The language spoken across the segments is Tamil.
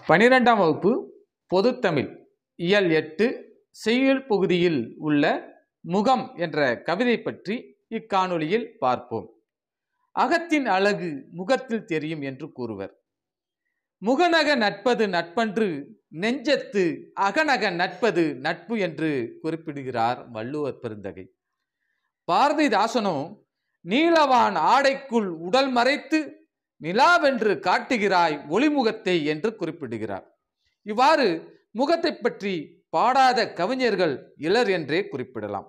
பனிரெண்டாம் வகுப்பு பொதுத்தமிழ் இயல் எட்டு செய்யுள் பகுதியில் உள்ள முகம் என்ற கவிதை பற்றி இக்காணொளியில் பார்ப்போம் அகத்தின் அழகு முகத்தில் தெரியும் என்று கூறுவர் முகநக நட்பது நட்பன்று நெஞ்சத்து அகநக நட்பது நட்பு என்று குறிப்பிடுகிறார் வள்ளுவர் பெருந்தகை பாரதிதாசனோ நீலவான் ஆடைக்குள் உடல் மறைத்து நிலாவென்று காட்டுகிறாய் ஒளிமுகத்தை என்று குறிப்பிடுகிறார் இவ்வாறு முகத்தை பற்றி பாடாத கவிஞர்கள் இலர் என்றே குறிப்பிடலாம்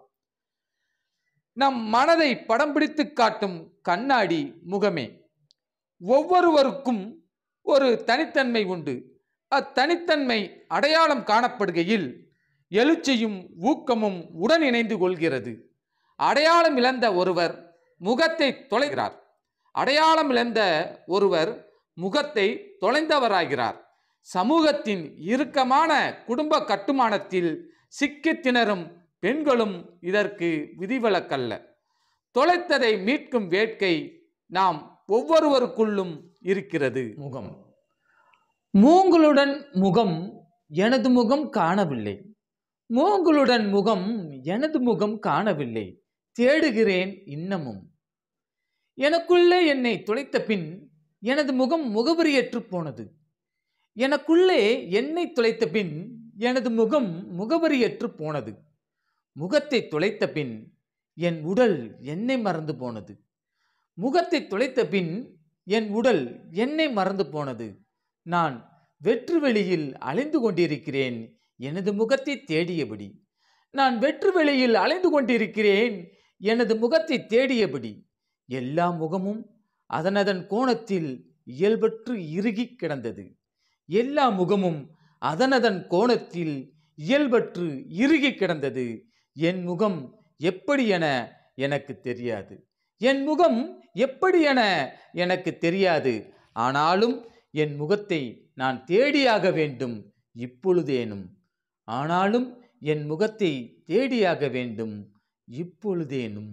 நம் மனதை படம் பிடித்து காட்டும் கண்ணாடி முகமே ஒவ்வொருவருக்கும் ஒரு தனித்தன்மை உண்டு அத்தனித்தன்மை அடையாளம் காணப்படுகையில் எழுச்சியும் ஊக்கமும் உடன் இணைந்து கொள்கிறது அடையாளம் இழந்த ஒருவர் முகத்தை தொலைகிறார் அடையாளம் இழந்த ஒருவர் முகத்தை தொலைந்தவராகிறார் சமூகத்தின் இறுக்கமான குடும்ப கட்டுமானத்தில் சிக்கித் திணறும் பெண்களும் இதற்கு விதிவிலக்கல்ல தொலைத்ததை மீட்கும் வேட்கை நாம் ஒவ்வொருவருக்குள்ளும் இருக்கிறது முகம் மூங்களுடன் முகம் எனது முகம் காணவில்லை மூங்களுடன் முகம் எனது முகம் காணவில்லை தேடுகிறேன் இன்னமும் எனக்குள்ளே என்னை துளைத்த பின் எனது முகம் முகவரியற்று போனது எனக்குள்ளே என்னை துளைத்த பின் எனது முகம் முகவரியற்று போனது முகத்தை துளைத்த பின் என் உடல் என்னை மறந்து போனது முகத்தை துளைத்த பின் என் உடல் என்னை மறந்து போனது நான் வெற்று வெளியில் அலைந்து கொண்டிருக்கிறேன் எனது முகத்தை தேடியபடி நான் வெற்று வெளியில் அலைந்து கொண்டிருக்கிறேன் எனது முகத்தை தேடியபடி எல்லா முகமும் அதனதன் கோணத்தில் இயல்பற்று இறுகி கிடந்தது எல்லா முகமும் அதனதன் கோணத்தில் இயல்பற்று இறுகி கிடந்தது என் முகம் எப்படி என எனக்கு தெரியாது என் முகம் எப்படி என எனக்கு தெரியாது ஆனாலும் என் முகத்தை நான் தேடியாக வேண்டும் இப்பொழுதேனும் ஆனாலும் என் முகத்தை தேடியாக வேண்டும் இப்பொழுதேனும்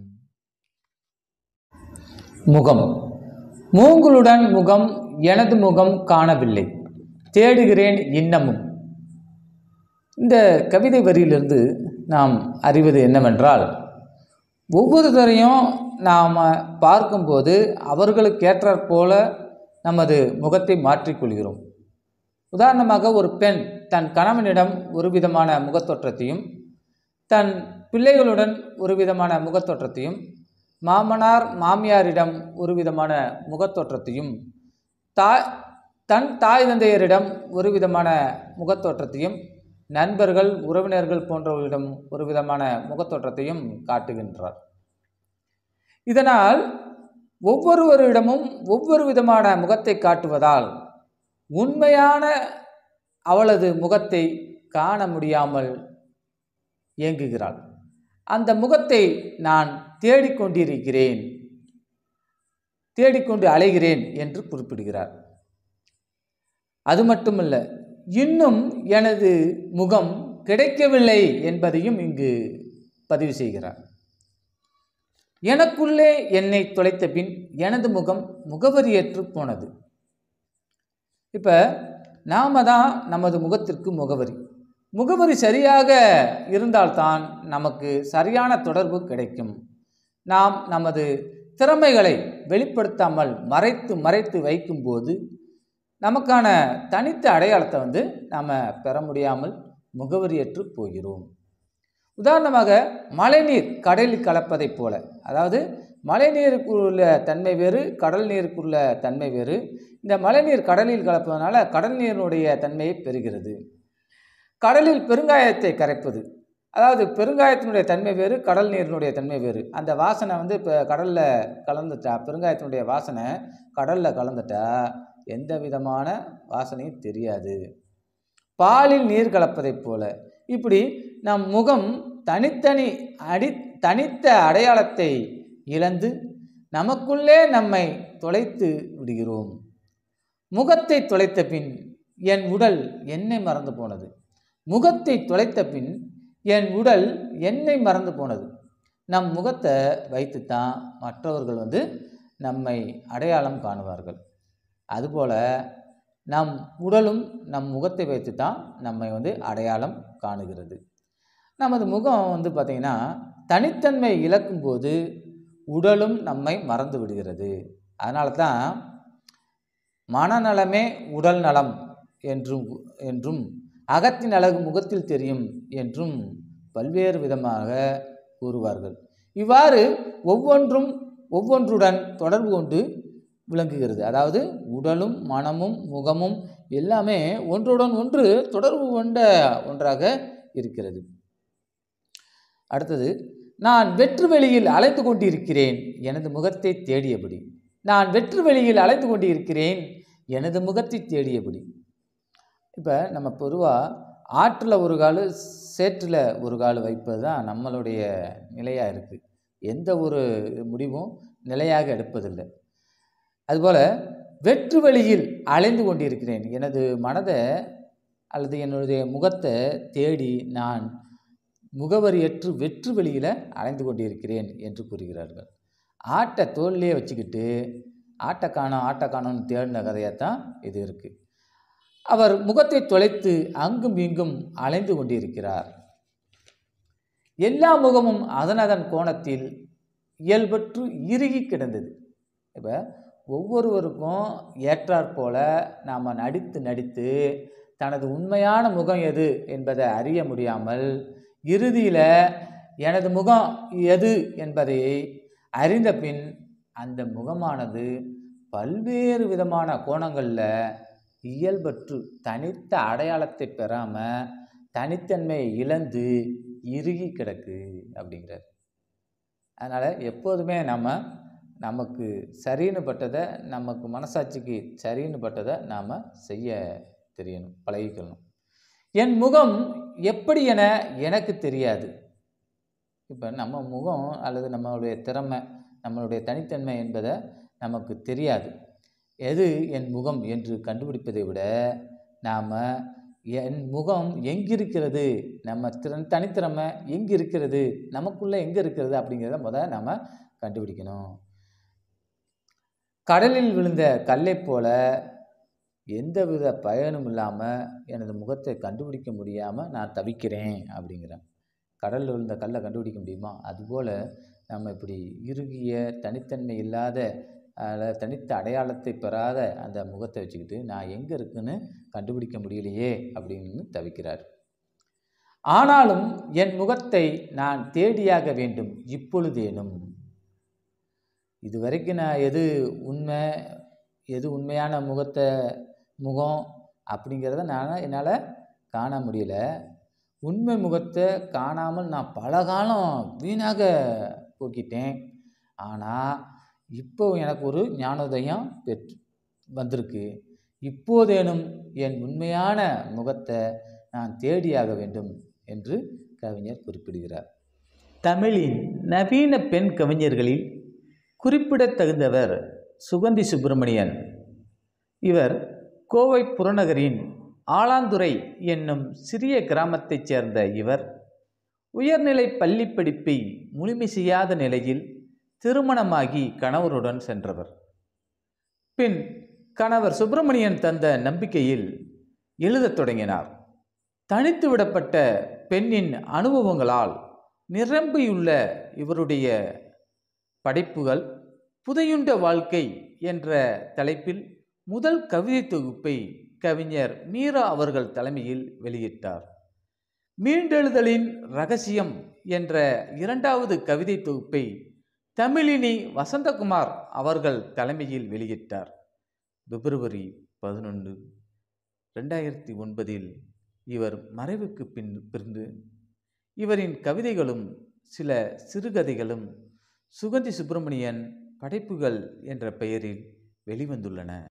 முகம் மூங்களுடன் முகம் எனது முகம் காணவில்லை தேடுகிறேன் இன்னமும் இந்த கவிதை வரியிலிருந்து நாம் அறிவது என்னவென்றால் ஒவ்வொருத்தரையும் நாம் பார்க்கும்போது அவர்களுக்கேற்றாற் போல நமது முகத்தை மாற்றிக்கொள்கிறோம் உதாரணமாக ஒரு பெண் தன் கணவனிடம் ஒரு விதமான முகத்தோற்றத்தையும் தன் பிள்ளைகளுடன் ஒரு விதமான முகத்தோற்றத்தையும் மாமனார் மாமியாரிடம் ஒரு விதமான முகத்தோற்றத்தையும் தாய் தன் தாய் தந்தையரிடம் ஒரு விதமான முகத்தோற்றத்தையும் நண்பர்கள் உறவினர்கள் போன்றவர்களிடம் ஒரு விதமான முகத்தோற்றத்தையும் காட்டுகின்றார் இதனால் ஒவ்வொருவரிடமும் ஒவ்வொரு விதமான முகத்தை காட்டுவதால் உண்மையான அவளது முகத்தை காண முடியாமல் இயங்குகிறாள் அந்த முகத்தை நான் தேடிக்கொண்டிருக்கிறேன் தேடிக்கொண்டு அலைகிறேன் என்று குறிப்பிடுகிறார் அது மட்டுமல்ல இன்னும் எனது முகம் கிடைக்கவில்லை என்பதையும் இங்கு பதிவு செய்கிறார் எனக்குள்ளே என்னை தொலைத்த பின் எனது முகம் முகவரியற்று போனது இப்போ நாம தான் நமது முகத்திற்கு முகவரி முகவரி சரியாக இருந்தால்தான் நமக்கு சரியான தொடர்பு கிடைக்கும் நாம் நமது திறமைகளை வெளிப்படுத்தாமல் மறைத்து மறைத்து வைக்கும்போது நமக்கான தனித்த அடையாளத்தை வந்து நாம் பெற முடியாமல் முகவரியற்று போகிறோம் உதாரணமாக மழைநீர் கடலில் கலப்பதைப் போல அதாவது மழைநீருக்குள்ள தன்மை வேறு கடல் நீருக்குள்ள தன்மை வேறு இந்த மழைநீர் கடலில் கலப்பதனால கடல் நீரினுடைய தன்மையை பெறுகிறது கடலில் பெருங்காயத்தை கரைப்பது அதாவது பெருங்காயத்தினுடைய தன்மை வேறு கடல் நீரினுடைய தன்மை வேறு அந்த வாசனை வந்து இப்போ கடலில் கலந்துட்டா பெருங்காயத்தினுடைய வாசனை கடலில் கலந்துட்டா எந்த விதமான வாசனையும் தெரியாது பாலில் நீர் கலப்பதைப் போல இப்படி நம் முகம் தனித்தனி அடி தனித்த அடையாளத்தை இழந்து நமக்குள்ளே நம்மை தொலைத்து விடுகிறோம் முகத்தை தொலைத்த பின் என் உடல் என்னை மறந்து போனது முகத்தை தொலைத்த பின் என் உடல் என்னை மறந்து போனது நம் முகத்தை வைத்துத்தான் மற்றவர்கள் வந்து நம்மை அடையாளம் காணுவார்கள் அதுபோல் நம் உடலும் நம் முகத்தை வைத்து தான் நம்மை வந்து அடையாளம் காணுகிறது நமது முகம் வந்து பார்த்திங்கன்னா தனித்தன்மை இழக்கும்போது உடலும் நம்மை மறந்து விடுகிறது அதனால தான் மனநலமே உடல் நலம் என்றும் என்றும் அகத்தின் அழகு முகத்தில் தெரியும் என்றும் பல்வேறு விதமாக கூறுவார்கள் இவ்வாறு ஒவ்வொன்றும் ஒவ்வொன்றுடன் தொடர்பு கொண்டு விளங்குகிறது அதாவது உடலும் மனமும் முகமும் எல்லாமே ஒன்றுடன் ஒன்று தொடர்பு கொண்ட ஒன்றாக இருக்கிறது அடுத்தது நான் வெற்று வெளியில் அலைந்து கொண்டிருக்கிறேன் எனது முகத்தை தேடியபடி நான் வெற்று வெளியில் அலைந்து கொண்டிருக்கிறேன் எனது முகத்தை தேடியபடி இப்போ நம்ம பொதுவாக ஆற்றில் ஒரு கால் சேற்றில் ஒரு கால் வைப்பது தான் நம்மளுடைய நிலையாக இருக்குது எந்த ஒரு முடிவும் நிலையாக எடுப்பதில்லை அதுபோல் வெற்று வழியில் அலைந்து கொண்டிருக்கிறேன் எனது மனதை அல்லது என்னுடைய முகத்தை தேடி நான் முகவரியற்று வெற்று வெளியில் அலைந்து கொண்டிருக்கிறேன் என்று கூறுகிறார்கள் ஆட்டை தோல்லையே வச்சுக்கிட்டு ஆட்டை காணோம் ஆட்டை காணோம்னு தேடின கதையாக தான் இது இருக்குது அவர் முகத்தை தொலைத்து அங்கும் இங்கும் அலைந்து கொண்டிருக்கிறார் எல்லா முகமும் அதனதன் கோணத்தில் இயல்பற்று இறுகி கிடந்தது இப்போ ஒவ்வொருவருக்கும் ஏற்றாற்போல நாம் நடித்து நடித்து தனது உண்மையான முகம் எது என்பதை அறிய முடியாமல் இறுதியில் எனது முகம் எது என்பதை அறிந்த பின் அந்த முகமானது பல்வேறு விதமான கோணங்களில் இயல்பற்று தனித்த அடையாளத்தை பெறாமல் தனித்தன்மையை இழந்து இறுகி கிடக்கு அப்படிங்கிறார் அதனால் எப்போதுமே நம்ம நமக்கு சரின்னு பட்டதை நமக்கு மனசாட்சிக்கு சரின்னு பட்டதை நாம் செய்ய தெரியணும் பழகிக்கணும் என் முகம் எப்படி என எனக்கு தெரியாது இப்போ நம்ம முகம் அல்லது நம்மளுடைய திறமை நம்மளுடைய தனித்தன்மை என்பதை நமக்கு தெரியாது எது என் முகம் என்று கண்டுபிடிப்பதை விட நாம் என் முகம் எங்கிருக்கிறது நம்ம திறன் தனித்திறமை எங்கே இருக்கிறது நமக்குள்ளே எங்கே இருக்கிறது அப்படிங்கிறத முதல் நாம் கண்டுபிடிக்கணும் கடலில் விழுந்த கல்லைப் போல எந்தவித பயனும் இல்லாமல் எனது முகத்தை கண்டுபிடிக்க முடியாமல் நான் தவிக்கிறேன் அப்படிங்கிறேன் கடலில் விழுந்த கல்லை கண்டுபிடிக்க முடியுமா அதுபோல் நம்ம இப்படி இறுகிய தனித்தன்மை இல்லாத அதில் தனித்த அடையாளத்தை பெறாத அந்த முகத்தை வச்சுக்கிட்டு நான் எங்கே இருக்குன்னு கண்டுபிடிக்க முடியலையே அப்படின்னு தவிக்கிறார் ஆனாலும் என் முகத்தை நான் தேடியாக வேண்டும் இப்பொழுதேனும் இதுவரைக்கும் நான் எது உண்மை எது உண்மையான முகத்தை முகம் அப்படிங்கிறத நான் என்னால் காண முடியல உண்மை முகத்தை காணாமல் நான் பல காலம் வீணாக போக்கிட்டேன் ஆனால் இப்போ எனக்கு ஒரு ஞானோதயம் பெற்று வந்திருக்கு இப்போதேனும் என் உண்மையான முகத்தை நான் தேடியாக வேண்டும் என்று கவிஞர் குறிப்பிடுகிறார் தமிழின் நவீன பெண் கவிஞர்களில் குறிப்பிடத்தகுந்தவர் சுகந்தி சுப்பிரமணியன் இவர் கோவை புறநகரின் ஆலாந்துறை என்னும் சிறிய கிராமத்தைச் சேர்ந்த இவர் உயர்நிலை பள்ளி படிப்பை முழுமை செய்யாத நிலையில் திருமணமாகி கணவருடன் சென்றவர் பின் கணவர் சுப்பிரமணியன் தந்த நம்பிக்கையில் எழுதத் தொடங்கினார் தனித்து விடப்பட்ட பெண்ணின் அனுபவங்களால் நிரம்பியுள்ள இவருடைய படைப்புகள் புதையுண்ட வாழ்க்கை என்ற தலைப்பில் முதல் கவிதை தொகுப்பை கவிஞர் மீரா அவர்கள் தலைமையில் வெளியிட்டார் மீண்டெழுதலின் ரகசியம் என்ற இரண்டாவது கவிதை தொகுப்பை தமிழினி வசந்தகுமார் அவர்கள் தலைமையில் வெளியிட்டார் பிப்ரவரி பதினொன்று ரெண்டாயிரத்தி ஒன்பதில் இவர் மறைவுக்கு பின் பிறந்து இவரின் கவிதைகளும் சில சிறுகதைகளும் சுகந்தி சுப்பிரமணியன் படைப்புகள் என்ற பெயரில் வெளிவந்துள்ளன